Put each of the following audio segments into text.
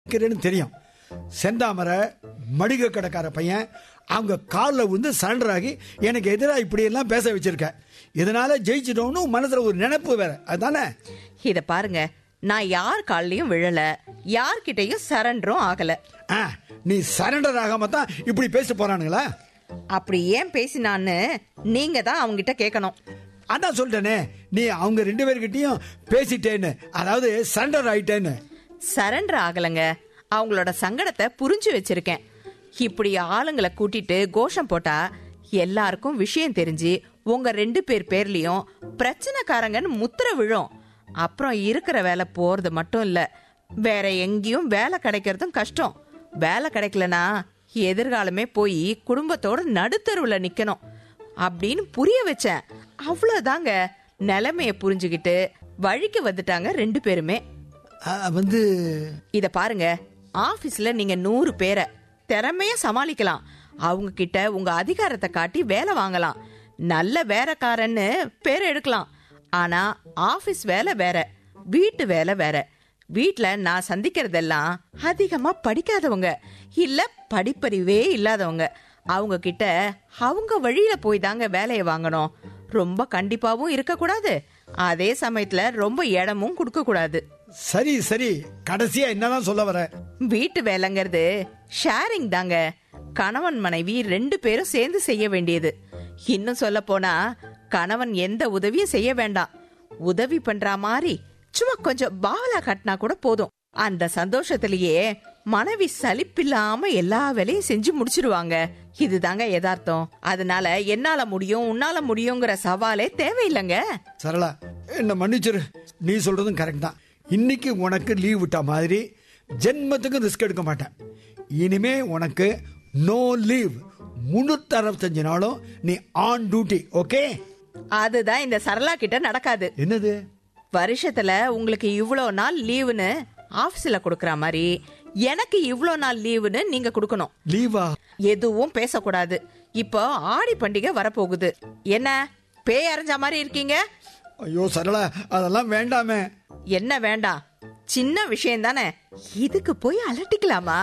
இருக்கிறேன்னு தெரியும் செந்தாமரை மடிக கடைக்கார பையன் அவங்க காலில் வந்து சரண்டர் ஆகி எனக்கு எதிராக இப்படியெல்லாம் பேச வச்சிருக்க இதனால ஜெயிச்சிட்டோம்னு மனசுல ஒரு நினைப்பு வேற அதுதானே இத பாருங்க நான் யார் கால்லயும் விழல யார்கிட்டயும் சரண்டரும் ஆகல ஆ நீ சரண்டர் ஆகாம தான் இப்படி பேச போறானுங்களா அப்படி ஏன் பேசினான்னு நீங்க தான் அவங்கிட்ட கேட்கணும் அதான் சொல்லிட்டேனே நீ அவங்க ரெண்டு பேர்கிட்டயும் பேசிட்டேன்னு அதாவது சரண்டர் ஆயிட்டேன்னு சரண்டர் ஆகலங்க அவங்களோட சங்கடத்தை புரிஞ்சு வச்சிருக்கேன் இப்படி ஆளுங்களை கூட்டிட்டு கோஷம் போட்டா எல்லாருக்கும் விஷயம் தெரிஞ்சு உங்க ரெண்டு பேர் பேர்லயும் பிரச்சனைக்காரங்கன்னு முத்திர விழும் அப்புறம் இருக்கிற வேலை போறது மட்டும் இல்ல வேற எங்கேயும் வேலை கிடைக்கிறதும் கஷ்டம் வேலை கிடைக்கலனா எதிர்காலமே போய் குடும்பத்தோட நடுத்தருவுல நிக்கணும் அப்படின்னு புரிய வச்சேன் அவ்வளவுதாங்க நிலைமைய புரிஞ்சுகிட்டு வழிக்கு வந்துட்டாங்க ரெண்டு பேருமே ஆ, வந்து இத பாருங்க ஆபீஸ்ல நீங்க நூறு பேரை திறமையா சமாளிக்கலாம் அவங்க கிட்ட உங்க அதிகாரத்தை காட்டி வேலை வாங்கலாம் நல்ல வேலைக்காரன்னு பேர் எடுக்கலாம் ஆனா ஆபீஸ் வேலை வேற வீட்டு வேலை வேற வீட்ல நான் சந்திக்கிறதெல்லாம் அதிகமா படிக்காதவங்க இல்ல படிப்பறிவே இல்லாதவங்க அவங்க கிட்ட அவங்க வழியில போய் தாங்க வேலையை வாங்கணும் ரொம்ப கண்டிப்பாவும் இருக்கக்கூடாது அதே சமயத்துல ரொம்ப இடமும் கொடுக்க கூடாது சரி சரி கடைசியா என்னதான் சொல்ல வர வீட்டு வேலைங்கிறது ஷேரிங் தாங்க கணவன் மனைவி ரெண்டு பேரும் சேர்ந்து செய்ய வேண்டியது இன்னும் சொல்ல போனா கணவன் எந்த உதவியும் செய்ய வேண்டாம் உதவி பண்ற மாதிரி சும்மா கொஞ்சம் பாவலா கட்டினா கூட போதும் அந்த சந்தோஷத்திலேயே மனைவி சலிப்பில்லாம எல்லா வேலையும் செஞ்சு முடிச்சிருவாங்க இதுதாங்க யதார்த்தம் அதனால என்னால முடியும் உன்னால முடியுங்கிற சவாலே தேவையில்லைங்க சரளா என்ன மன்னிச்சிரு நீ சொல்றதும் கரெக்ட் தான் இன்னைக்கு உனக்கு லீவ் விட்ட மாதிரி ஜென்மத்துக்கும் ரிஸ்க் எடுக்க மாட்டேன் இனிமே உனக்கு நோ லீவ் முன்னூத்தி அறுபத்தஞ்சு நாளும் நீ ஆன் டியூட்டி ஓகே அதுதான் இந்த சரளா கிட்ட நடக்காது என்னது வருஷத்துல உங்களுக்கு இவ்வளோ நாள் லீவுன்னு ஆபீஸ்ல கொடுக்கற மாதிரி எனக்கு இவ்வளோ நாள் லீவுன்னு நீங்க கொடுக்கணும் லீவா எதுவும் பேசக்கூடாது இப்போ ஆடி பண்டிகை வரப்போகுது என்ன பேய் அரைஞ்ச மாதிரி இருக்கீங்க ஐயோ சரளா அதெல்லாம் வேண்டாமே என்ன வேண்டாம் சின்ன விஷயம் தானே இதுக்கு போய் அலட்டிக்கலாமா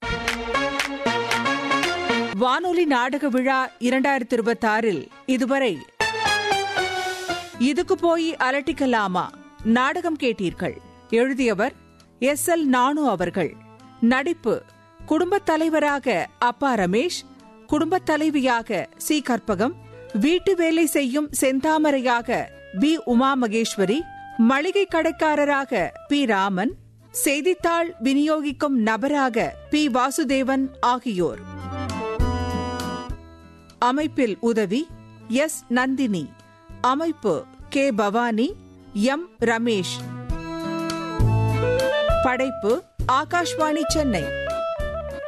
வானொலி நாடக விழா இரண்டாயிரத்தி இருபத்தி ஆறில் இதுவரை இதுக்கு போய் அலட்டிக்கலாமா நாடகம் கேட்டீர்கள் எழுதியவர் எஸ் எல் நானு அவர்கள் நடிப்பு குடும்பத் தலைவராக அப்பா ரமேஷ் குடும்பத் தலைவியாக சி கற்பகம் வீட்டு வேலை செய்யும் செந்தாமரையாக பி உமா மகேஸ்வரி மளிகை கடைக்காரராக பி ராமன் செய்தித்தாள் விநியோகிக்கும் நபராக பி வாசுதேவன் ஆகியோர் அமைப்பில் உதவி எஸ் நந்தினி அமைப்பு கே பவானி எம் ரமேஷ் படைப்பு ஆகாஷ்வாணி சென்னை